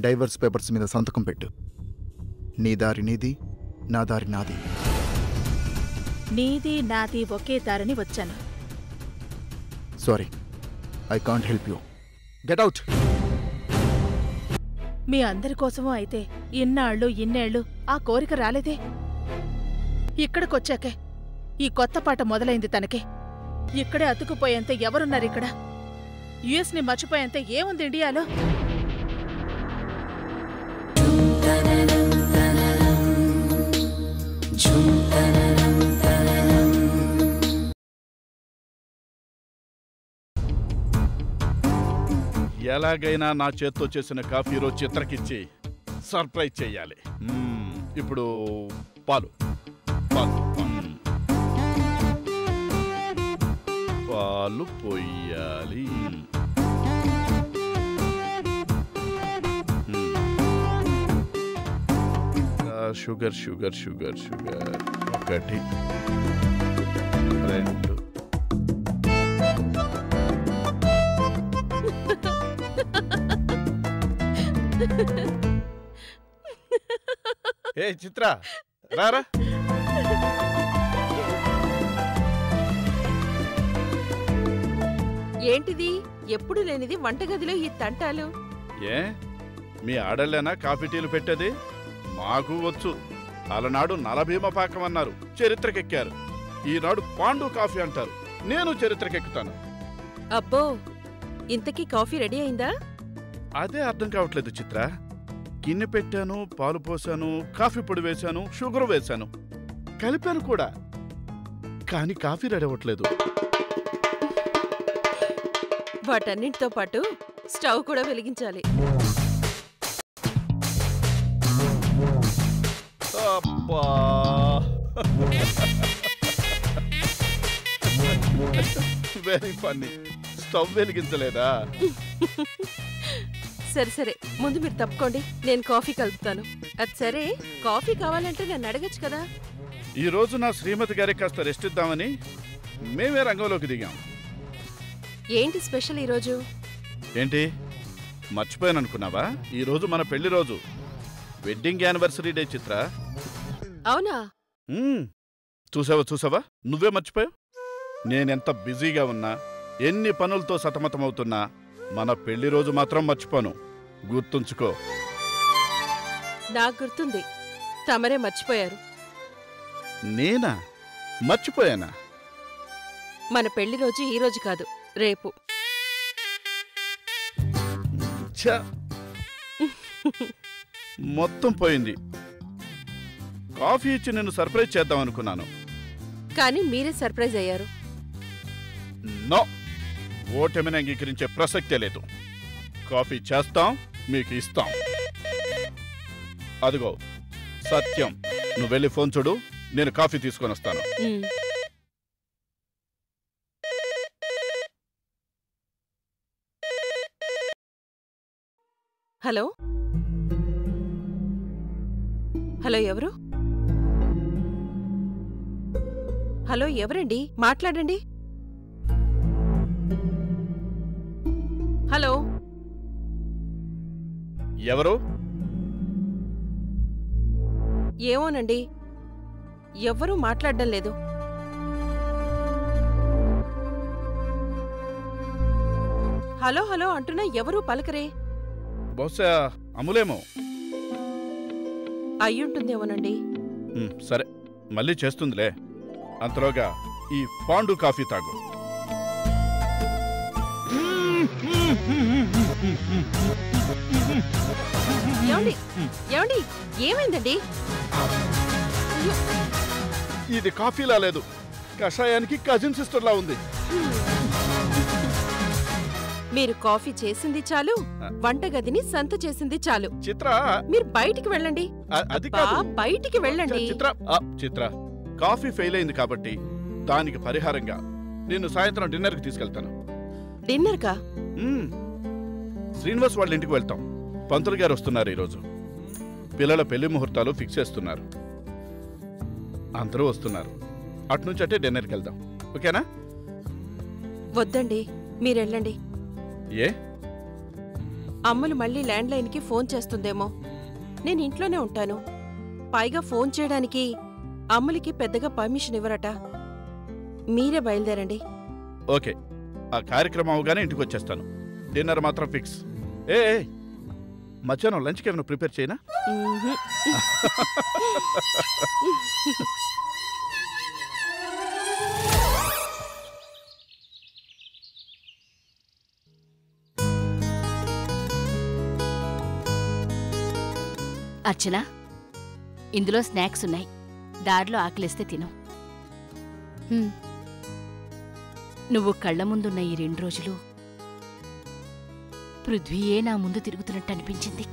Divorce papers మీద సంతకం పెట్టు నీ దారి నీది నా దారి నాది నీది నాది ఒకే దారిని వచ్చాను sorry I can't help you get out మీ అందరి కోసమూ అయితే ఇన్నాళ్ళు ఇన్నేళ్ళు ఆ కోరిక రాలేదే ఇక్కడికొచ్చాకే ఈ కొత్త పాట మొదలైంది తనకి ఇక్కడే అతుకుపోయేంత ఎవరున్నారిక్కడ యుఎస్ని మర్చిపోయేంత ఏముంది ఇండియాలో ఎలాగైనా నా చేత్తో చేసిన కాఫీ రోజు చిత్రకిచ్చి సర్ప్రైజ్ చేయాలి మ్మ్, ఇప్పుడు పాలు పాలు మ్మ్. పాలు పొయ్యాలి మ్మ్. మ్మ్. ఆ, షుగర్ షుగర్ షుగర్ షుగర్ ఒకటి రెండు ఏ చిత్ర రారా ఏంటిది ఎప్పుడు లేనిది వంటగదిలో ఈ తంటాలు ఏ మీ ఆడలేనా కాఫీ టీలు పెట్టేది మాకు వచ్చు అలనాడు నలభీమ పాకం అన్నారు చరిత్రకెక్కారు ఈనాడు పాండు కాఫీ అంటారు నేను చరిత్రకెక్కుతాను అబ్బో ఇంతకీ కాఫీ రెడీ అయిందా అదే అర్థం కావట్లేదు చిత్ర గిన్నె పెట్టాను పాలు పోసాను కాఫీ పొడి వేశాను షుగర్ వేశాను కలిపాను కూడా కానీ కాఫీ రెడీ అవ్వట్లేదు వాటన్నింటితో పాటు స్టవ్ కూడా వెలిగించాలి అబ్బా వెరీ ఫన్నీ స్టవ్ వెలిగించలేదా సరే సరే ముందు మీరు తప్పుకోండి నేను కాఫీ కలుపుతాను అది సరే కాఫీ కావాలంటే నన్ను అడగచ్చు కదా ఈ రోజు నా శ్రీమతి గారికి కాస్త రెస్ట్ ఇద్దామని మేమే రంగంలోకి దిగాం ఏంటి స్పెషల్ ఈరోజు ఏంటి మర్చిపోయాను అనుకున్నావా ఈ రోజు మన పెళ్లి రోజు వెడ్డింగ్ యానివర్సరీ డే చిత్ర అవునా మ్మ్. చూసావా చూసావా నువ్వే మర్చిపోయావు నేనెంత బిజీగా ఉన్నా ఎన్ని పనులతో సతమతమవుతున్నా మన పెళ్లి రోజు మాత్రం మర్చిపోను గుర్తుంచుకో నాకు గుర్తుంది తమరే మర్చిపోయారు నేనా మర్చిపోయానా మన పెళ్లి రోజు ఈ రోజు కాదు రేపు ఛ! మొత్తం పోయింది కాఫీ ఇచ్చి నిన్ను సర్ప్రైజ్ చేద్దాం అనుకున్నాను కానీ మీరే సర్ప్రైజ్ అయ్యారు నో ఓటమిని అంగీకరించే ప్రసక్తే లేదు కాఫీ చేస్తాం మీకు ఇస్తాం అదిగో సత్యం నువ్వు వెళ్ళి ఫోన్ చూడు నేను కాఫీ తీసుకొని వస్తాను ఉమ్. హలో హలో ఎవరు హలో ఎవరండి మాట్లాడండి హలో ఎవరు ఏమోనండి ఎవ్వరూ మాట్లాడడం లేదు హలో హలో అంటున్నా ఎవరూ పలకరే బహుశా అమ్ములేమో అయ్యుంటుందేమోనండి ఉమ్, సరే మళ్ళీ చేస్తుందిలే అంతలోగా ఈ పాండు కాఫీ తాగు ఏమండి ఏమండి ఏమైందండి ఇది కాఫీలా లేదు కషాయానికి కజిన్ సిస్టర్లా ఉంది మీరు కాఫీ చేసింది చాలు వంటగదిని సంత చేసింది చాలు చిత్ర మీరు బయటికి వెళ్ళండి అ- అది బా కాదు బయటికి వెళ్ళండి చిత్ర ఆ, చిత్ర కాఫీ ఫెయిల్ అయింది కాబట్టి దానికి పరిహారంగా నిన్ను సాయంత్రం డిన్నర్కి తీసుకెళ్తాను డిన్నర్ కా మ్మ్. శ్రీనివాస్ వాళ్ళ ఇంటికి వెళ్తాం పంతులు గారు వస్తున్నారు ఈరోజు పిల్లల పెళ్లి ముహూర్తాలు ఫిక్స్ చేస్తున్నారు అందరూ వస్తున్నారు అట్నుంచి అంటే డిన్నర్కి వెళ్దాం ఓకేనా వద్దండి మీరు వెళ్ళండి ఏ అమ్మలు మళ్ళీ ల్యాండ్లైన్కి ఫోన్ చేస్తుందేమో నేను ఇంట్లోనే ఉంటాను పైగా ఫోన్ చేయడానికి అమ్మలకి పెద్దగా పర్మిషన్ ఇవ్వరట మీరే బయలుదేరండి ఓకే ఆ కార్యక్రమం అవగానే ఇంటికి వచ్చేస్తాను డిన్నర్ మాత్రం ఫిక్స్ ఏ ఏ, మధ్యాహ్నం లంచ్కి ఏమైనా ప్రిపేర్ చేయనా మ్మ్హ్మ్. అర్చన ఇందులో స్నాక్స్ ఉన్నాయి దారిలో ఆకలిస్తే తిను హ్మ్. నువ్వు కళ్ళ ముందున్న ఈ రెండు రోజులు పృథ్వీయే నా ముందు తిరుగుతున్నట్టు అనిపించింది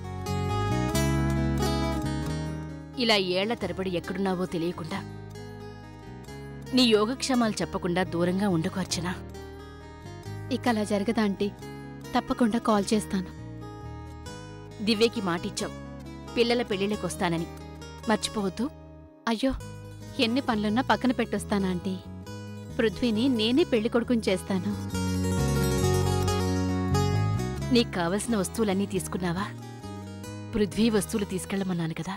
ఇలా ఏళ్ల తరబడి ఎక్కడున్నావో తెలియకుండా నీ యోగక్షేమాలు చెప్పకుండా దూరంగా ఉండకు అర్చన ఇక అలా జరగదా ఆంటీ తప్పకుండా కాల్ చేస్తాను దివ్యకి మాటిచ్చావు పిల్లల పెళ్లిళ్ళకొస్తానని మర్చిపోవద్దు అయ్యో ఎన్ని పనులున్నా పక్కన పెట్టొస్తాను ఆంటీ పృథ్వీని నేనే పెళ్లి కొడుకుని చేస్తాను నీకు కావలసిన వస్తువులన్నీ తీసుకున్నావా పృథ్వీ వస్తువులు తీసుకెళ్ళమన్నాను కదా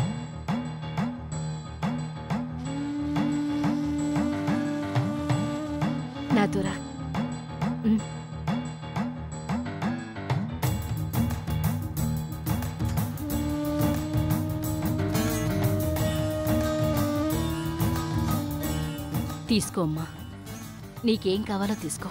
నాతో రా ఉమ్. తీసుకో అమ్మా నీకేం కావాలో తీసుకో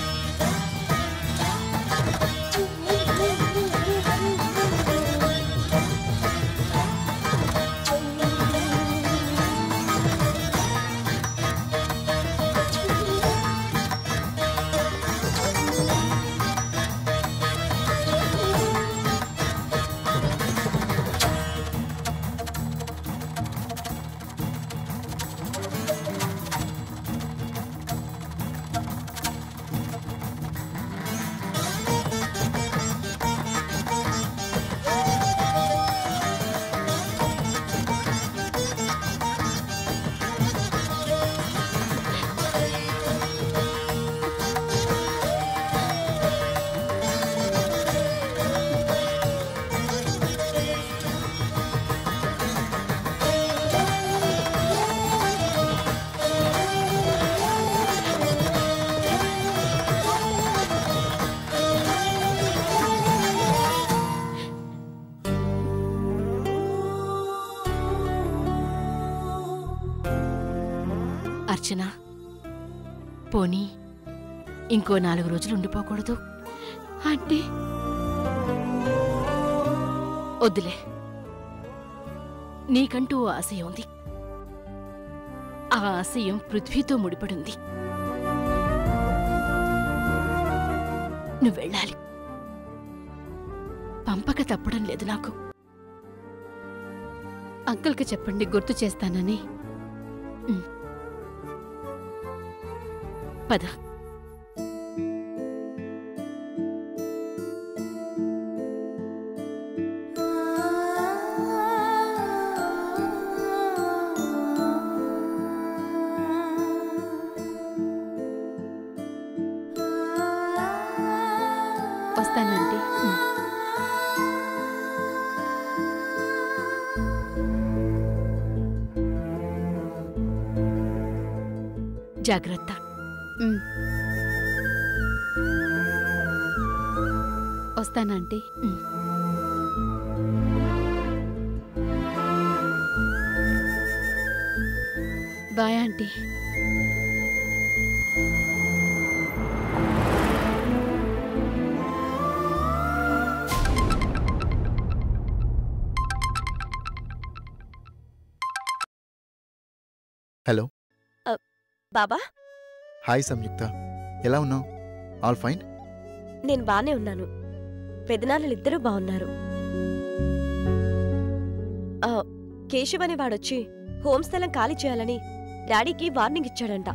అర్చన పోనీ ఇంకో నాలుగు రోజులు ఉండిపోకూడదు ఆంటీ వద్దులే నీకంటూ ఓ ఆశయం ఉంది ఆ ఆశయం పృథ్వీతో ముడిపడుంది నువ్వు వెళ్ళాలి పంపక తప్పడం లేదు నాకు అంకుల్కి చెప్పండి గుర్తు చేస్తానని పద వస్తానంటీ జాగ్రత్త ఉమ్. వస్తానంటీ ఉమ్. బాయ్ ఆంటీ హలో బాబా హాయ్ సంయుక్త ఎలా ఉన్నావు ఆల్ ఫైన్ నేను బానే ఉన్నాను పెదనాన్నలిద్దరూ బాగున్నారు ఆ, కేశవ్ అనే వాడొచ్చి హోమ్ స్థలం ఖాళీ చేయాలని డాడీకి వార్నింగ్ ఇచ్చాడంట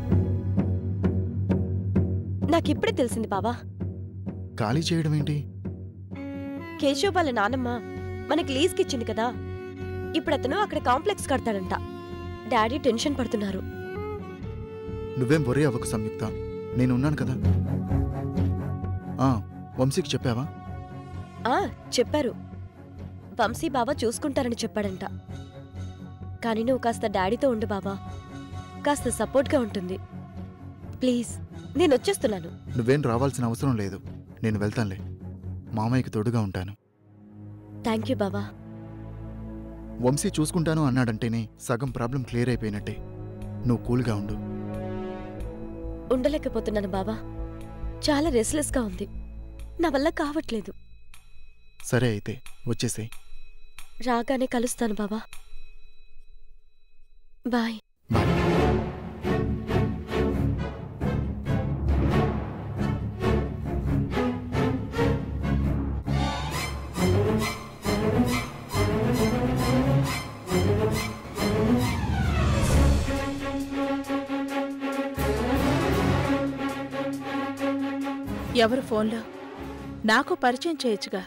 నాకిప్పుడే తెలిసింది బాబా ఖాళీ చేయడం ఏంటి కేశవ్ వాళ్ళ నానమ్మ మనకి లీజ్కి ఇచ్చింది కదా ఇప్పుడు అతను అక్కడ కాంప్లెక్స్ కడతాడంట డాడీ టెన్షన్ పడుతున్నారు నువ్వేం వరే అవ్వకు సంయుక్త నేను ఉన్నాను కదా ఆ, వంశీకి చెప్పావా ఆ చెప్పారు వంశీ బావ చూసుకుంటారని చెప్పాడంట కానీ నువ్వు కాస్త డాడీతో ఉండు బావా కాస్త సపోర్ట్గా ఉంటుంది ప్లీజ్ నేను వచ్చేస్తున్నాను నువ్వేం రావాల్సిన అవసరం లేదు నేను వెళ్తానులే మామయ్యకి తోడుగా ఉంటాను థ్యాంక్ యూ బావా వంశీ చూసుకుంటాను అన్నాడంటేనే సగం ప్రాబ్లం క్లియర్ అయిపోయినట్టే నువ్వు కూల్గా ఉండు ఉండలేకపోతున్నాను బావా చాలా రెస్లెస్గా ఉంది నా వల్ల కావట్లేదు సరే అయితే వచ్చేసేయ్ రాగానే కలుస్తాను బావా బాయ్ బాయ్ ఎవరు ఫోన్లో నాకు పరిచయం చేయొచ్చుగా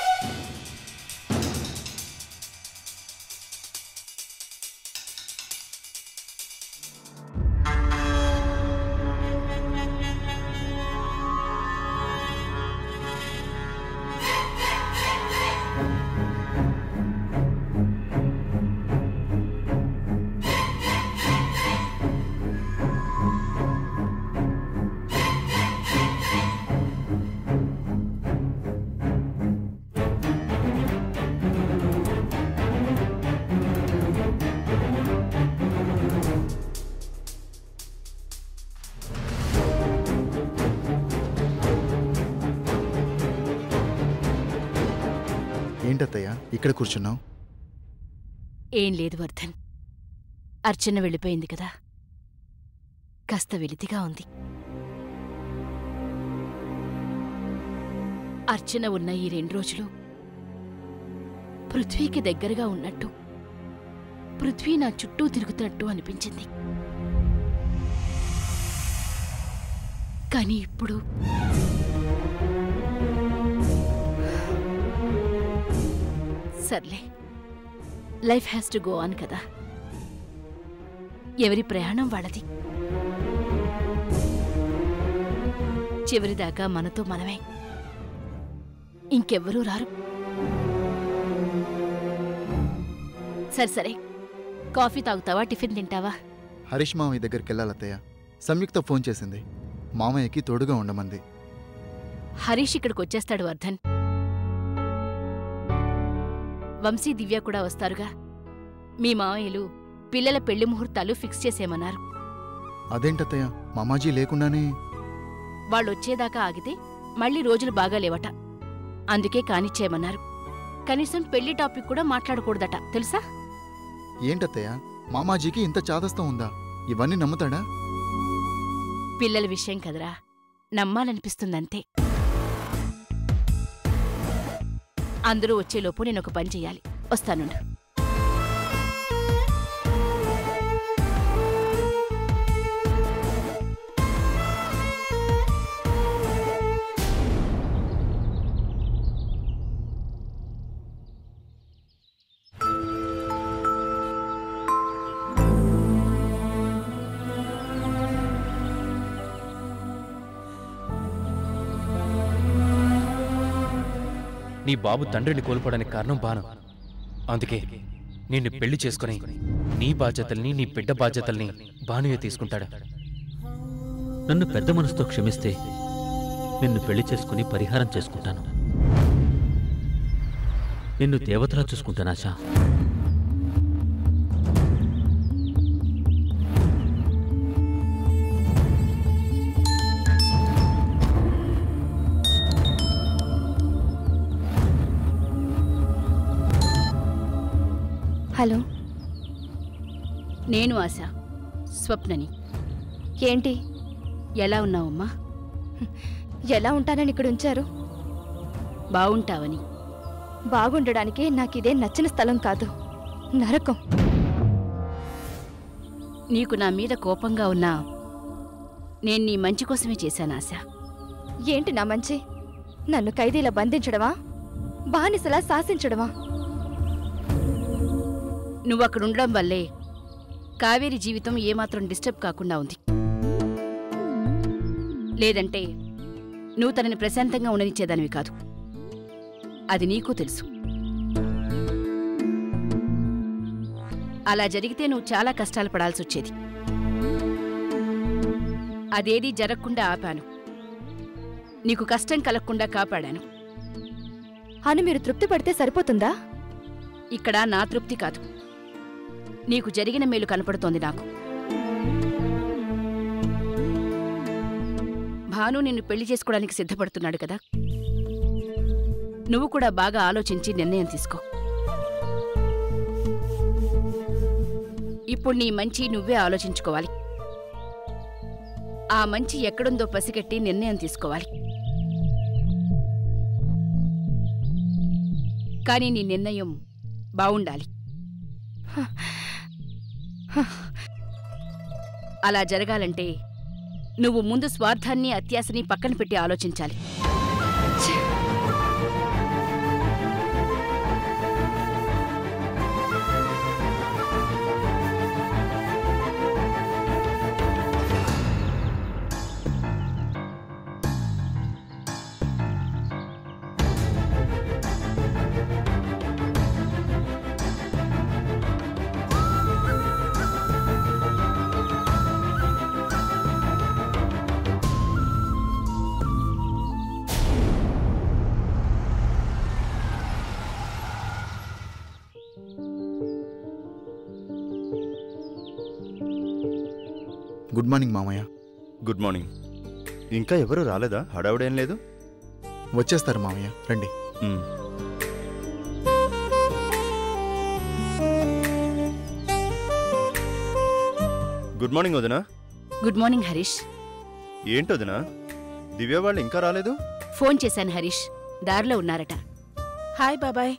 ఏంటత్తయ్య ఇక్కడ కూర్చున్నావు ఏం లేదు వర్ధన్ అర్చన వెళ్ళిపోయింది కదా కాస్త వెలితిగా ఉంది అర్చన ఉన్న ఈ రెండు రోజులు పృథ్వీకి దగ్గరగా ఉన్నట్టు పృథ్వీ నా చుట్టూ తిరుగుతున్నట్టు అనిపించింది కానీ ఇప్పుడు సర్లే life has to go on కదా ఎవరి ప్రయాణం వాళ్ళది చివరిదాకా మనతో మనమే ఇంకెవ్వరూ రారు సరే సరే కాఫీ తాగుతావా టిఫిన్ తింటావా హరీష్ మామయ్య దగ్గరికి వెళ్ళాలత్తయ్య సంయుక్త ఫోన్ చేసింది మామయ్యకి తోడుగా ఉండమంది హరీష్ ఇక్కడికి వచ్చేస్తాడు వర్ధన్ వంశీ దివ్య కూడా వస్తారుగా మీ మావయ్యలు పిల్లల పెళ్లి ముహూర్తాలు ఫిక్స్ చేసేమన్నారు అదేంటత్తయ్య మామాజీ లేకుండానే వాళ్ళొచ్చేదాకా ఆగితే మళ్ళీ రోజులు బాగాలేవట అందుకే కానిచ్చేయమన్నారు కనీసం పెళ్లి టాపిక్ కూడా మాట్లాడకూడదట తెలుసా ఏంటత్తయ్య మామాజీకి ఇంత చాదస్తం ఉందా ఇవన్నీ నమ్ముతాడా పిల్లల విషయం కదరా నమ్మాలనిపిస్తుందంతే అందరూ వచ్చేలోపు నేను ఒక పని చెయ్యాలి వస్తానుండు నీ బాబు తండ్రిని కోల్పోవడానికి కారణం బాను అందుకే నిన్ను పెళ్లి చేసుకుని నీ బాధ్యతల్ని నీ బిడ్డ బాధ్యతల్ని బానుయే తీసుకుంటాడు నన్ను పెద్ద మనసుతో క్షమిస్తే నిన్ను పెళ్లి చేసుకుని పరిహారం చేసుకుంటాను నిన్ను దేవతలా చూసుకుంటానాశా హలో నేను ఆశ స్వప్నని ఏంటి ఎలా ఉన్నావమ్మా ఎలా ఉంటానని ఇక్కడ ఉంచారు బావుంటావని బాగుండడానికి నాకిదే నచ్చిన స్థలం కాదు నరకం నీకు నా మీద కోపంగా ఉన్నా నేను నీ మంచి కోసమే చేశాను ఆశ ఏంటి నా మంచి నన్ను ఖైదీలా బంధించడమా బానిసలా శాసించడమా నువ్వు అక్కడ ఉండడం వల్లే కావేరి జీవితం ఏమాత్రం డిస్టర్బ్ కాకుండా ఉంది లేదంటే నువ్వు తనని ప్రశాంతంగా ఉండనిచ్చేదానివి కాదు అది నీకు తెలుసు అలా జరిగితే నువ్వు చాలా కష్టాలు పడాల్సి వచ్చేది అదేదీ జరగకుండా ఆపాను నీకు కష్టం కలగకుండా కాపాడాను అని మీరు తృప్తి పడితే సరిపోతుందా ఇక్కడ నా తృప్తి కాదు నీకు జరిగిన మేలు కనపడుతోంది నాకు భాను నిన్ను పెళ్లి చేసుకోవడానికి సిద్ధపడుతున్నాడు కదా నువ్వు కూడా బాగా ఆలోచించి నిర్ణయం తీసుకో ఇప్పుడు నీ మంచి నువ్వే ఆలోచించుకోవాలి ఆ మంచి ఎక్కడుందో పసిగట్టి నిర్ణయం తీసుకోవాలి కానీ నీ నిర్ణయం బావుండాలి అలా జరగాలంటే నువ్వు ముందు స్వార్థాన్ని అత్యాశని పక్కన పెట్టి ఆలోచించాలి గుడ్ మార్నింగ్ మామయ్య గుడ్ మార్నింగ్ ఇంకా ఎవరు రాలేదా హడావుడేం లేదు వచ్చేస్తారు మామయ్య రండి మ్. గుడ్ మార్నింగ్ వదినా గుడ్ మార్నింగ్ హరీష్ ఏంటి వదినా దివ్య వాళ్ళు ఇంకా రాలేదు ఫోన్ చేశాను హరీష్ దారిలో ఉన్నారట హాయ్ బాబాయ్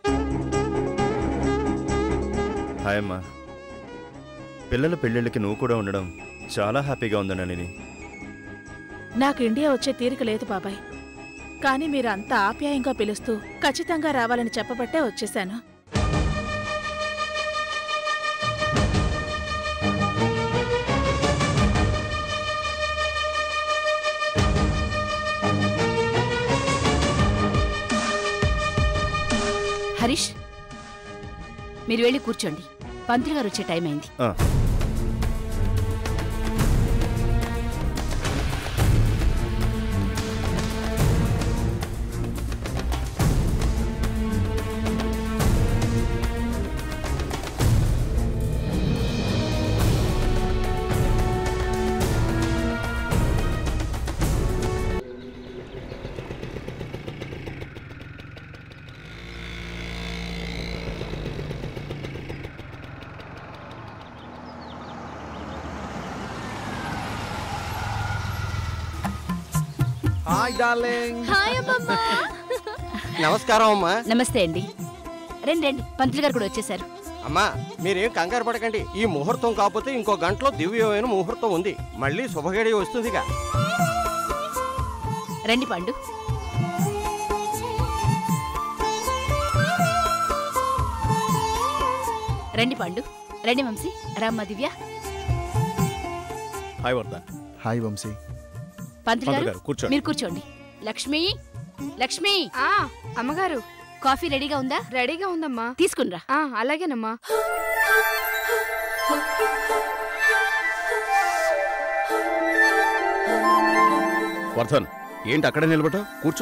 హాయ్ అమ్మా పిల్లల పెళ్ళిళ్ళకి నువ్వు కూడా ఉండడం చాలా హ్యాపీగా ఉందనని నాకు ఇండియా వచ్చే తీరిక లేదు బాబాయ్ కానీ మీరు అంత ఆప్యాయంగా పిలుస్తూ ఖచ్చితంగా రావాలని చెప్పబట్టే వచ్చేశాను హరీష్ మీరు వెళ్ళి కూర్చోండి పంతులు గారు వచ్చే టైం అయింది ఆ. హాయ్ డార్లింగ్ హాయ్ అమ్మమ్మ నమస్కారం అమ్మా నమస్తే అండి రండి రండి పంతులు గారు కూడా వచ్చేశారు అమ్మా మీరేం కంగారు పడకండి ఈ ముహూర్తం కాకపోతే ఇంకో గంటలో దివ్యమైన ముహూర్తం ఉంది మళ్ళీ శుభగడి వస్తుందిగా రండి పండు రండి పండు రండి వంశీ రామ్మ దివ్య హాయ్ వర్ధ హాయ్ వంశీ పంతులు పంతులు గారు గారు, కూర్చోండి. మీరు కూర్చోండి లక్ష్మి లక్ష్మి ఆ అమ్మగారు కాఫీ రెడీగా ఉందా రెడీగా ఉందమ్మా తీసుకునిరా ఆ అలాగేనమ్మా వర్ధన్ ఏంటి అక్కడే నిలబడ్డా కూర్చో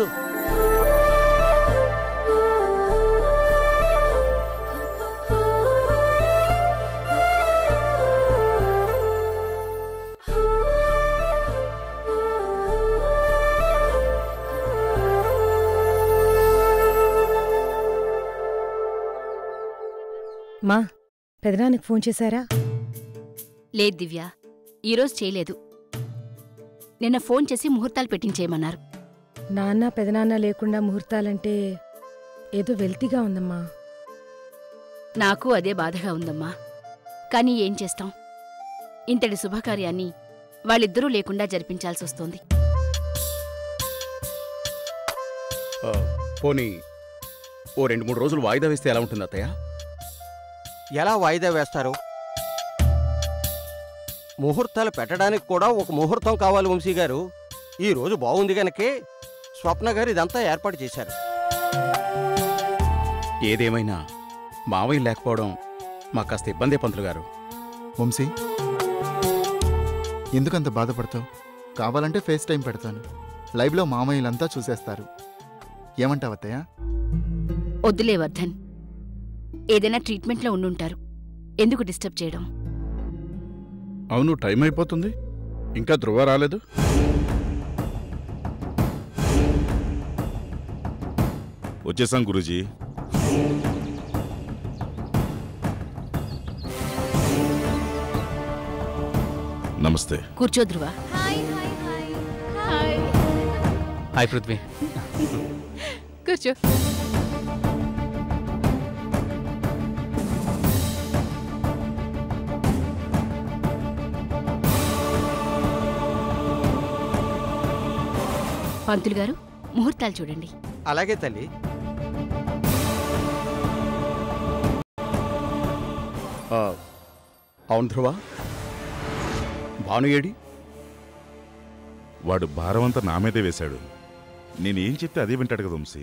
మా పెదనానికి ఫోన్ చేశారా లేదు దివ్య ఈరోజు చేయలేదు నిన్న ఫోన్ చేసి ముహూర్తాలు పెట్టించేయమన్నారు నాన్న పెదనాన్న లేకుండా ముహూర్తాలంటే ఏదో వెల్తిగా ఉందమ్మా నాకు అదే బాధగా ఉందమ్మా కానీ ఏం చేస్తాం ఇంతటి శుభకార్యాన్ని వాళ్ళిద్దరూ లేకుండా జరిపించాల్సి వస్తోంది ఆ, పోనీ ఓ రెండు మూడు రోజులు వాయిదా వేస్తే ఎలా ఉంటుంది అత్తయ్య ఎలా వాయిదా వేస్తారు ముహూర్తాలు పెట్టడానికి కూడా ఒక ముహూర్తం కావాలి వంశీ గారు ఈ రోజు బాగుంది గనకే స్వప్న గారు ఇదంతా ఏర్పాటు చేశారు ఏదేమైనా మావయ్య లేకపోవడం మాకు కాస్త ఇబ్బందే పంతులు గారు వంశీ ఎందుకంత బాధపడతావు కావాలంటే ఫేస్ టైం పెడతాను లైవ్లో మామయ్యలంతా చూసేస్తారు ఏమంటావు అత్తయ్య వద్దులే వర్ధన్ ఏదైనా ట్రీట్మెంట్లో ఉండుంటారు ఎందుకు డిస్టర్బ్ చేయడం అవును టైం అయిపోతుంది ఇంకా ధృవ రాలేదు వచ్చేసాం గురూజీ నమస్తే కూర్చో ధ్రువ హాయ్ పృథ్వీ కూర్చో పంతులు గారు ముహూర్తాలు చూడండి అలాగే తల్లి ఆ, అవును ధ్రువ భాను ఏడి వాడు భారమంతా నా మీదే వేశాడు నేనేం చెప్తే అదే వింటాడు కదా వంశీ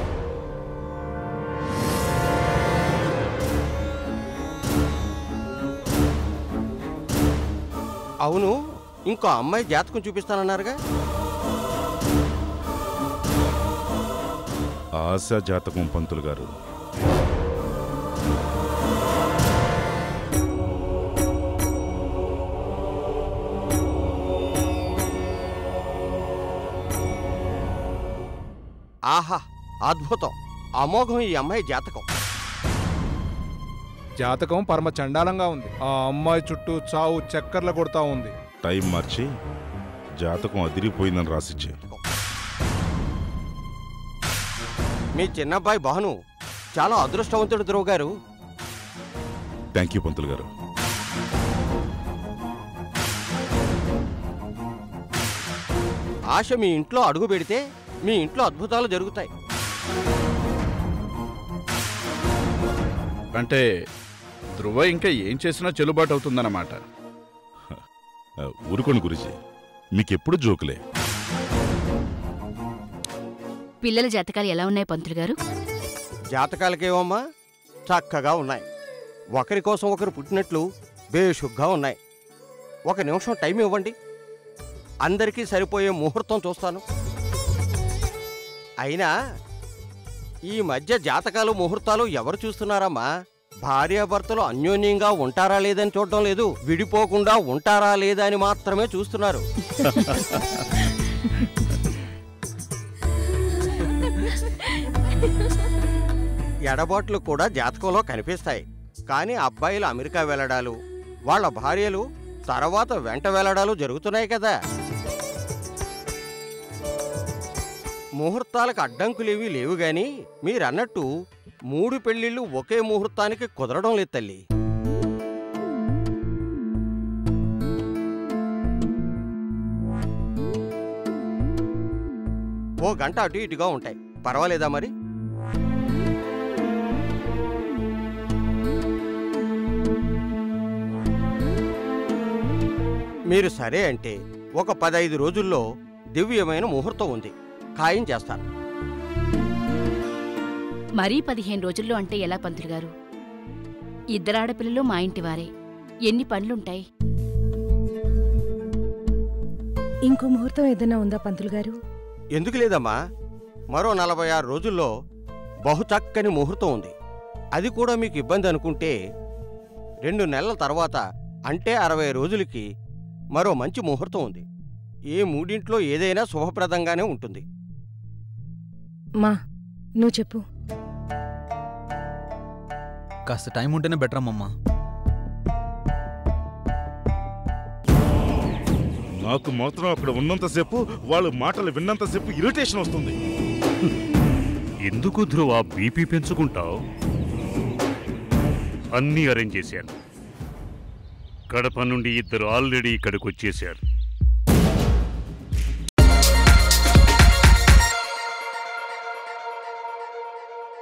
అవును ఇంకో అమ్మాయి జాతకం చూపిస్తానన్నారుగా ఆశా జాతకం పంతులు గారు ఆహా అద్భుతం అమోఘం ఈ అమ్మాయి జాతకం జాతకం పరమ చండాలంగా ఉంది ఆ అమ్మాయి చుట్టూ చావు చక్కర్లు కొడతా ఉంది టైం మార్చి జాతకం అదిరిపోయిందని రాసిచ్చే మీ చిన్నబ్బాయి భాను చాలా అదృష్టవంతుడు ధ్రువ గారు థ్యాంక్ యూ పంతులు గారు ఆశ మీ ఇంట్లో అడుగు పెడితే మీ ఇంట్లో అద్భుతాలు జరుగుతాయి అంటే ధృవ ఇంకా ఏం చేసినా చెల్లుబాటు అవుతుందన్నమాట ఆ, ఊరుకోండి గురుజీ మీకెప్పుడు జోకులే పిల్లల జాతకాలు ఎలా ఉన్నాయి పంతులు గారు జాతకాలకేమమ్మా చక్కగా ఉన్నాయి ఒకరి కోసం ఒకరు పుట్టినట్లు బేషుగ్గా ఉన్నాయి ఒక నిమిషం టైం ఇవ్వండి అందరికీ సరిపోయే ముహూర్తం చూస్తాను అయినా ఈ మధ్య జాతకాలు ముహూర్తాలు ఎవరు చూస్తున్నారమ్మా భార్యాభర్తలు అన్యోన్యంగా ఉంటారా లేదని చూడడం లేదు విడిపోకుండా ఉంటారా లేదా అని మాత్రమే చూస్తున్నారు ఎడబాట్లు కూడా జాతకంలో కనిపిస్తాయి కానీ అబ్బాయిలు అమెరికా వెళ్ళడాలు వాళ్ళ భార్యలు తర్వాత వెంట వెళ్ళడాలు జరుగుతున్నాయి కదా ముహూర్తాలకు అడ్డంకులేవి లేవు గాని మీరన్నట్టు మూడు పెళ్లిళ్ళు ఒకే ముహూర్తానికి కుదరడం లేదు తల్లి ఓ గంట అటు ఇటుగా ఉంటాయి పర్వాలేదా మరి మీరు సరే అంటే ఒక పదైదు రోజుల్లో దివ్యమైన ముహూర్తం ఉంది ఖాయం చేస్తాను మరీ పదిహేను రోజుల్లో అంటే ఎలా పంతులు గారు ఇద్దరు ఆడపిల్లలు మా ఇంటి వారే ఎన్ని పనులుంటాయి ఇంకో ముహూర్తం ఏదైనా ఉందా పంతులు గారు ఎందుకు లేదమ్మా మరో నలభై ఆరు రోజుల్లో బహు చక్కని ముహూర్తం ఉంది అది కూడా మీకు ఇబ్బంది అనుకుంటే రెండు నెలల తర్వాత అంటే అరవై రోజులకి మరో మంచి ముహూర్తం ఉంది ఏ మూడింట్లో ఏదైనా శుభప్రదంగానే ఉంటుంది మా నువ్వు చెప్పు కాస్త టైం ఉంటేనే బెటర్ అమ్మమ్మా నాకు మాత్రం అక్కడ ఉన్నంతసేపు వాళ్ళ మాటలు విన్నంతసేపు ఇరిటేషన్ వస్తుంది ఎందుకు ధ్రువ బీపీ పెంచుకుంటావు అన్నీ అరేంజ్ చేశాను కడప నుండి ఇద్దరు ఆల్రెడీ ఇక్కడికి వచ్చేశారు